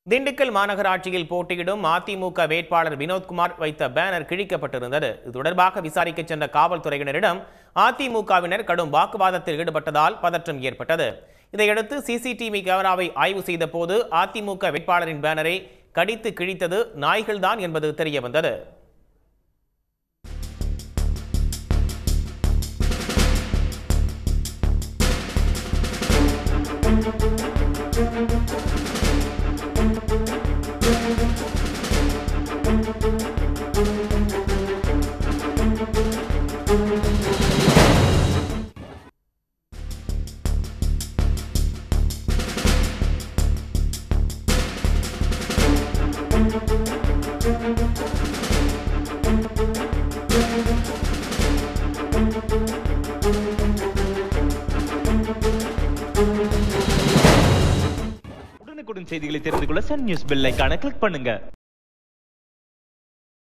திண்டுக்கல் மாநகராட்சியில் போட்டியிடும் அதிமுக வேட்பாளர் வினோத்குமார் வைத்த பேனர் கிழிக்கப்பட்டிருந்தது இது தொடர்பாக விசாரிக்க சென்ற காவல்துறையினரிடம் அதிமுகவினர் கடும் வாக்குவாதத்தில் ஈடுபட்டதால் பதற்றம் ஏற்பட்டது இதையடுத்து சிசிடிவி கேமராவை ஆய்வு செய்த போது அதிமுக வேட்பாளரின் பேனரை கடித்து கிழித்தது நாய்கள்தான் என்பது தெரியவந்தது உடனுக்குடன் செய்திகளை தெரிந்து கொள்ள சன் நியூஸ் பெல் ஐகானை கிளிக் பண்ணுங்க